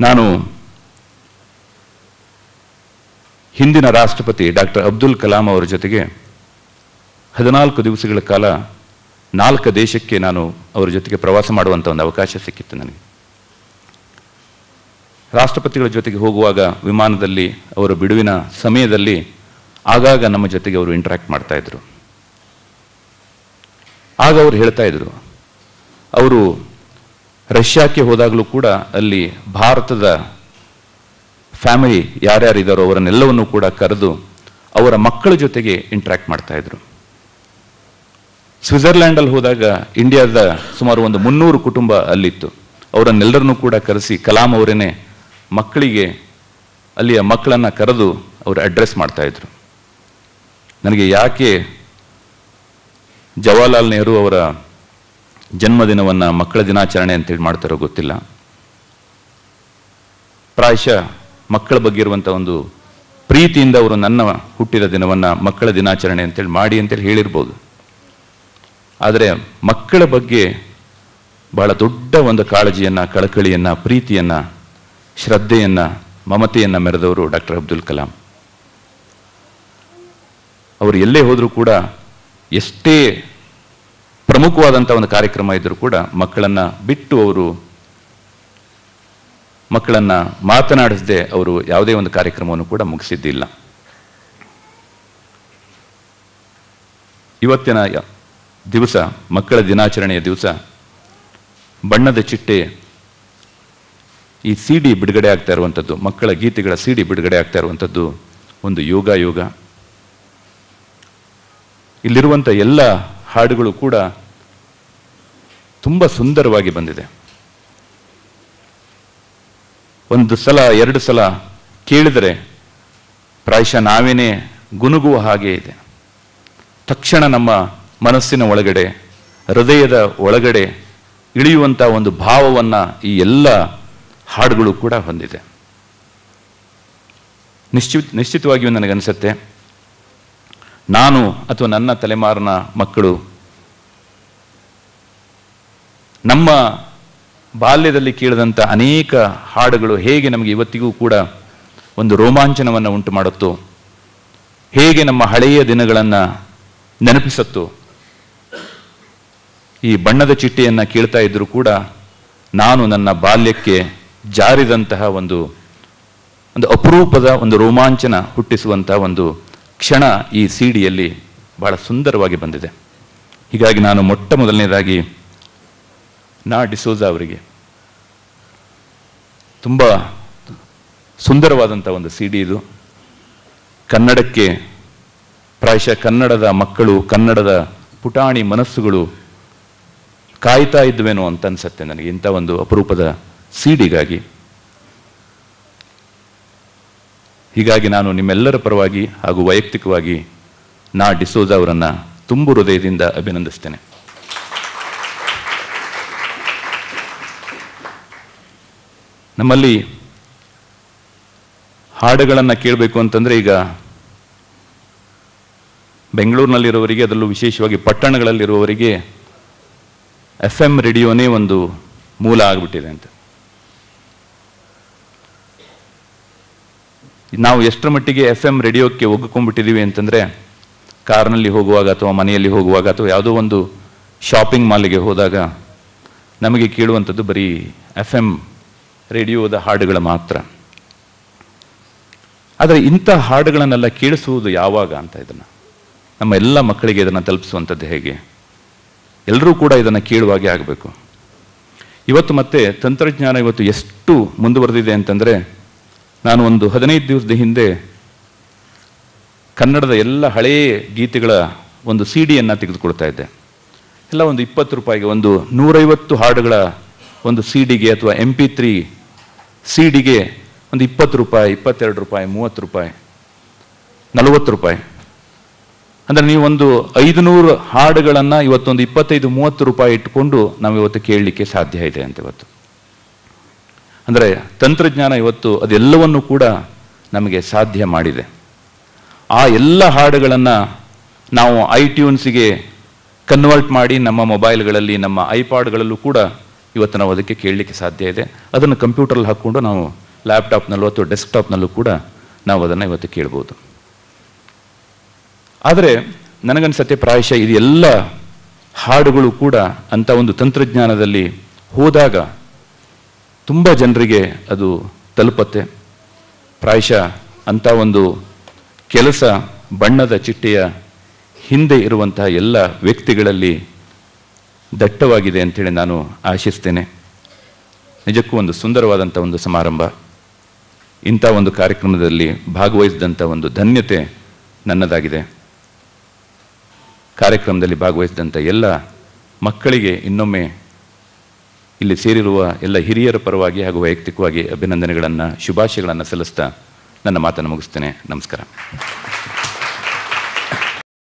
ನಾನು ಹಿಂದಿನ ರಾಷ್ಟ್ರಪತಿ ಡಾಕ್ಟರ್ ಅಬ್ದುಲ್ ಕಲಾಂ ಅವರ ಜೊತೆಗೆ ಹದಿನಾಲ್ಕು ದಿವಸಗಳ ಕಾಲ ನಾಲ್ಕು ದೇಶಕ್ಕೆ ನಾನು ಅವರ ಜೊತೆಗೆ ಪ್ರವಾಸ ಮಾಡುವಂಥ ಒಂದು ಅವಕಾಶ ಸಿಕ್ಕಿತ್ತು ನನಗೆ ರಾಷ್ಟ್ರಪತಿಗಳ ಜೊತೆಗೆ ಹೋಗುವಾಗ ವಿಮಾನದಲ್ಲಿ ಅವರ ಬಿಡುವಿನ ಸಮಯದಲ್ಲಿ ಆಗಾಗ ನಮ್ಮ ಜೊತೆಗೆ ಅವರು ಇಂಟ್ರಾಕ್ಟ್ ಮಾಡ್ತಾ ಇದ್ರು ಆಗ ಅವರು ಹೇಳ್ತಾ ಇದ್ರು ಅವರು ರಷ್ಯಾಕ್ಕೆ ಹೋದಾಗಲೂ ಕೂಡ ಅಲ್ಲಿ ಭಾರತದ ಫ್ಯಾಮಿಲಿ ಯಾರ್ಯಾರಿದ್ದಾರೋ ಅವರನ್ನೆಲ್ಲವನ್ನೂ ಕೂಡ ಕರೆದು ಅವರ ಮಕ್ಕಳ ಜೊತೆಗೆ ಇಂಟ್ರಾಕ್ಟ್ ಮಾಡ್ತಾ ಇದ್ರು ಸ್ವಿಟ್ಜರ್ಲ್ಯಾಂಡಲ್ಲಿ ಹೋದಾಗ ಇಂಡಿಯಾದ ಸುಮಾರು ಒಂದು ಮುನ್ನೂರು ಕುಟುಂಬ ಅಲ್ಲಿತ್ತು ಅವರನ್ನೆಲ್ಲರನ್ನೂ ಕೂಡ ಕರೆಸಿ ಕಲಾಂ ಅವರೇನೆ ಮಕ್ಕಳಿಗೆ ಅಲ್ಲಿಯ ಮಕ್ಕಳನ್ನ ಕರೆದು ಅವರು ಅಡ್ರೆಸ್ ಮಾಡ್ತಾ ಇದ್ರು ನನಗೆ ಯಾಕೆ ಜವಾಹರ್ಲಾಲ್ ನೆಹರು ಅವರ ಜನ್ಮದಿನವನ್ನು ಮಕ್ಕಳ ದಿನಾಚರಣೆ ಅಂತೇಳಿ ಮಾಡ್ತಾರೋ ಗೊತ್ತಿಲ್ಲ ಪ್ರಾಯಶಃ ಮಕ್ಕಳ ಬಗ್ಗೆ ಇರುವಂಥ ಒಂದು ಪ್ರೀತಿಯಿಂದ ಅವರು ನನ್ನ ಹುಟ್ಟಿದ ದಿನವನ್ನು ಮಕ್ಕಳ ದಿನಾಚರಣೆ ಅಂತೇಳಿ ಮಾಡಿ ಅಂತೇಳಿ ಹೇಳಿರ್ಬೋದು ಆದರೆ ಮಕ್ಕಳ ಬಗ್ಗೆ ಬಹಳ ದೊಡ್ಡ ಒಂದು ಕಾಳಜಿಯನ್ನು ಕಳಕಳಿಯನ್ನು ಪ್ರೀತಿಯನ್ನು ಶ್ರದ್ಧೆಯನ್ನು ಮಮತೆಯನ್ನು ಮೆರೆದವರು ಡಾಕ್ಟರ್ ಅಬ್ದುಲ್ ಕಲಾಂ ಅವರು ಎಲ್ಲೇ ಹೋದರೂ ಕೂಡ ಎಷ್ಟೇ ಪ್ರಮುಖವಾದಂಥ ಒಂದು ಕಾರ್ಯಕ್ರಮ ಇದ್ದರೂ ಕೂಡ ಮಕ್ಕಳನ್ನು ಬಿಟ್ಟು ಅವರು ಮಕ್ಕಳನ್ನು ಮಾತನಾಡಿಸದೆ ಅವರು ಯಾವುದೇ ಒಂದು ಕಾರ್ಯಕ್ರಮವನ್ನು ಕೂಡ ಮುಗಿಸಿದ್ದಿಲ್ಲ ಇವತ್ತಿನ ಯ- ದಿವಸ ಮಕ್ಕಳ ದಿನಾಚರಣೆಯ ದಿವಸ ಬಣ್ಣದ ಚಿಟ್ಟೆ ಈ ಸಿ ಡಿ ಬಿಡುಗಡೆ ಆಗ್ತಾ ಇರುವಂಥದ್ದು ಮಕ್ಕಳ ಗೀತೆಗಳ ಸಿ ಡಿ ಬಿಡುಗಡೆ ಆಗ್ತಾ ಇರುವಂಥದ್ದು ಒಂದು ಯೋಗ ಯೋಗ ಇಲ್ಲಿರುವಂಥ ಎಲ್ಲ ಹಾಡುಗಳು ಕೂಡ ತುಂಬ ಸುಂದರವಾಗಿ ಬಂದಿದೆ ಒಂದು ಸಲ ಎರಡು ಸಲ ಕೇಳಿದರೆ ಪ್ರಾಯಶಃ ನಾವೇನೇ ಗುನುಗುವ ಹಾಗೆ ಇದೆ ತಕ್ಷಣ ನಮ್ಮ ಮನಸ್ಸಿನ ಒಳಗಡೆ ಹೃದಯದ ಒಳಗಡೆ ಇಳಿಯುವಂಥ ಒಂದು ಭಾವವನ್ನು ಈ ಎಲ್ಲ ಹಾಡುಗಳು ಕೂಡ ಹೊಂದಿದೆ ನಿಶ್ಚಿತ ನಿಶ್ಚಿತವಾಗಿಯೂ ನನಗನ್ಸುತ್ತೆ ನಾನು ಅಥವಾ ನನ್ನ ತಲೆಮಾರಿನ ಮಕ್ಕಳು ನಮ್ಮ ಬಾಲ್ಯದಲ್ಲಿ ಕೇಳಿದಂಥ ಅನೇಕ ಹಾಡುಗಳು ಹೇಗೆ ನಮಗೆ ಇವತ್ತಿಗೂ ಕೂಡ ಒಂದು ರೋಮಾಂಚನವನ್ನು ಉಂಟು ಮಾಡುತ್ತೋ ಹೇಗೆ ನಮ್ಮ ಹಳೆಯ ದಿನಗಳನ್ನು ನೆನಪಿಸುತ್ತೋ ಈ ಬಣ್ಣದ ಚಿಟ್ಟೆಯನ್ನು ಕೇಳ್ತಾ ಇದ್ರೂ ಕೂಡ ನಾನು ನನ್ನ ಬಾಲ್ಯಕ್ಕೆ ಜಾರಿದಂತಹ ಒಂದು ಒಂದು ಅಪರೂಪದ ಒಂದು ರೋಮಾಂಚನ ಹುಟ್ಟಿಸುವಂತಹ ಒಂದು ಕ್ಷಣ ಈ ಸಿಡಿಯಲ್ಲಿ ಬಹಳ ಸುಂದರವಾಗಿ ಬಂದಿದೆ ಹೀಗಾಗಿ ನಾನು ಮೊಟ್ಟ ಮೊದಲನೇದಾಗಿ ನಾ ಡಿಸೋಜ ಅವರಿಗೆ ತುಂಬ ಸುಂದರವಾದಂಥ ಒಂದು ಸಿ ಡಿ ಇದು ಕನ್ನಡಕ್ಕೆ ಪ್ರಾಯಶಃ ಕನ್ನಡದ ಮಕ್ಕಳು ಕನ್ನಡದ ಪುಟಾಣಿ ಮನಸ್ಸುಗಳು ಕಾಯ್ತಾ ಇದ್ವೇನೋ ಅಂತ ಅನ್ಸತ್ತೆ ನನಗೆ ಇಂಥ ಒಂದು ಅಪರೂಪದ ಸಿಡಿಗಾಗಿ ಹೀಗಾಗಿ ನಾನು ನಿಮ್ಮೆಲ್ಲರ ಪರವಾಗಿ ಹಾಗೂ ವೈಯಕ್ತಿಕವಾಗಿ ನಾ ಡಿಸೋಜ ಅವರನ್ನು ತುಂಬು ಹೃದಯದಿಂದ ಅಭಿನಂದಿಸ್ತೇನೆ ನಮ್ಮಲ್ಲಿ ಹಾಡುಗಳನ್ನು ಕೇಳಬೇಕು ಅಂತಂದ್ರೆ ಈಗ ಬೆಂಗಳೂರಿನಲ್ಲಿರುವವರಿಗೆ ಅದರಲ್ಲೂ ವಿಶೇಷವಾಗಿ ಪಟ್ಟಣಗಳಲ್ಲಿರುವವರಿಗೆ ಎಫ್ ಎಂ ರೇಡಿಯೋನೇ ಒಂದು ಮೂಲ ಆಗಿಬಿಟ್ಟಿದೆ ಅಂತ ನಾವು ಎಷ್ಟರ ಮಟ್ಟಿಗೆ ಎಫ್ ಎಂ ರೇಡಿಯೋಕ್ಕೆ ಒಗ್ಗಿಕೊಂಡ್ಬಿಟ್ಟಿದ್ದೀವಿ ಅಂತಂದರೆ ಕಾರ್ನಲ್ಲಿ ಹೋಗುವಾಗ ಅಥವಾ ಮನೆಯಲ್ಲಿ ಹೋಗುವಾಗ ಅಥವಾ ಯಾವುದೋ ಒಂದು ಶಾಪಿಂಗ್ ಮಾಲಿಗೆ ಹೋದಾಗ ನಮಗೆ ಕೇಳುವಂಥದ್ದು ಬರೀ ಎಫ್ ಎಂ ರೇಡಿಯೋದ ಹಾಡುಗಳ ಮಾತ್ರ ಆದರೆ ಇಂಥ ಹಾಡುಗಳನ್ನೆಲ್ಲ ಕೇಳಿಸುವುದು ಯಾವಾಗ ಅಂತ ಇದನ್ನು ನಮ್ಮ ಎಲ್ಲ ಮಕ್ಕಳಿಗೆ ಇದನ್ನು ತಲುಪಿಸುವಂಥದ್ದು ಹೇಗೆ ಎಲ್ಲರೂ ಕೂಡ ಇದನ್ನು ಕೇಳುವಾಗೆ ಆಗಬೇಕು ಇವತ್ತು ಮತ್ತೆ ತಂತ್ರಜ್ಞಾನ ಇವತ್ತು ಎಷ್ಟು ಮುಂದುವರೆದಿದೆ ಅಂತಂದರೆ ನಾನು ಒಂದು ಹದಿನೈದು ದಿವಸದ ಹಿಂದೆ ಕನ್ನಡದ ಎಲ್ಲ ಹಳೆಯ ಗೀತೆಗಳ ಒಂದು ಸಿ ಡಿಯನ್ನು ತೆಗೆದುಕೊಳ್ತಾ ಇದ್ದೆ ಎಲ್ಲ ಒಂದು ಇಪ್ಪತ್ತು ರೂಪಾಯಿಗೆ ಒಂದು ನೂರೈವತ್ತು ಹಾಡುಗಳ ಒಂದು ಸಿ ಡಿಗೆ ಅಥವಾ ಎಂ ಪಿ ತ್ರೀ ಸಿ ಡಿಗೆ ಒಂದು ಇಪ್ಪತ್ತು ರೂಪಾಯಿ ಇಪ್ಪತ್ತೆರಡು ರೂಪಾಯಿ ಮೂವತ್ತು ರೂಪಾಯಿ ನಲವತ್ತು ರೂಪಾಯಿ ಅಂದರೆ ನೀವು ಒಂದು ಐದು ನೂರು ಹಾಡುಗಳನ್ನು ಇವತ್ತೊಂದು ಇಪ್ಪತ್ತೈದು ಮೂವತ್ತು ರೂಪಾಯಿ ಇಟ್ಟುಕೊಂಡು ನಾವು ಇವತ್ತು ಕೇಳಲಿಕ್ಕೆ ಸಾಧ್ಯ ಇದೆ ಅಂತ ಇವತ್ತು ಅಂದರೆ ತಂತ್ರಜ್ಞಾನ ಇವತ್ತು ಅದೆಲ್ಲವನ್ನು ಕೂಡ ನಮಗೆ ಸಾಧ್ಯ ಮಾಡಿದೆ ಆ ಎಲ್ಲ ಹಾಡುಗಳನ್ನು ನಾವು ಐಟ್ಯೂನ್ಸಿಗೆ ಕನ್ವರ್ಟ್ ಮಾಡಿ ನಮ್ಮ ಮೊಬೈಲ್ಗಳಲ್ಲಿ ನಮ್ಮ ಐಪಾಡ್ಗಳಲ್ಲೂ ಕೂಡ ಇವತ್ತು ನಾವು ಅದಕ್ಕೆ ಕೇಳಲಿಕ್ಕೆ ಸಾಧ್ಯ ಇದೆ ಅದನ್ನು ಕಂಪ್ಯೂಟರಲ್ಲಿ ಹಾಕ್ಕೊಂಡು ನಾವು ಲ್ಯಾಪ್ಟಾಪ್ನಲ್ಲೋ ಅಥವಾ ಡೆಸ್ಕ್ಟಾಪ್ನಲ್ಲೂ ಕೂಡ ನಾವು ಅದನ್ನು ಇವತ್ತು ಕೇಳ್ಬೋದು ಆದರೆ ನನಗನ್ಸತ್ತೆ ಪ್ರಾಯಶಃ ಇದು ಎಲ್ಲ ಹಾಡುಗಳು ಕೂಡ ಅಂಥ ಒಂದು ತಂತ್ರಜ್ಞಾನದಲ್ಲಿ ಹೋದಾಗ ತುಂಬ ಜನರಿಗೆ ಅದು ತಲುಪತ್ತೆ ಪ್ರಾಯಶಃ ಅಂಥ ಒಂದು ಕೆಲಸ ಬಣ್ಣದ ಚಿಟ್ಟೆಯ ಹಿಂದೆ ಇರುವಂತಹ ಎಲ್ಲ ವ್ಯಕ್ತಿಗಳಲ್ಲಿ ದಟ್ಟವಾಗಿದೆ ಅಂತೇಳಿ ನಾನು ಆಶಿಸ್ತೇನೆ ನಿಜಕ್ಕೂ ಒಂದು ಸುಂದರವಾದಂಥ ಒಂದು ಸಮಾರಂಭ ಇಂಥ ಒಂದು ಕಾರ್ಯಕ್ರಮದಲ್ಲಿ ಭಾಗವಹಿಸಿದಂಥ ಒಂದು ಧನ್ಯತೆ ನನ್ನದಾಗಿದೆ ಕಾರ್ಯಕ್ರಮದಲ್ಲಿ ಭಾಗವಹಿಸಿದಂಥ ಎಲ್ಲ ಮಕ್ಕಳಿಗೆ ಇನ್ನೊಮ್ಮೆ ಇಲ್ಲಿ ಸೇರಿರುವ ಎಲ್ಲ ಹಿರಿಯರ ಪರವಾಗಿ ಹಾಗೂ ವೈಯಕ್ತಿಕವಾಗಿ ಅಭಿನಂದನೆಗಳನ್ನು ಶುಭಾಶಯಗಳನ್ನು ಸಲ್ಲಿಸ್ತಾ ನನ್ನ ಮಾತನ್ನು ಮುಗಿಸ್ತೇನೆ ನಮಸ್ಕಾರ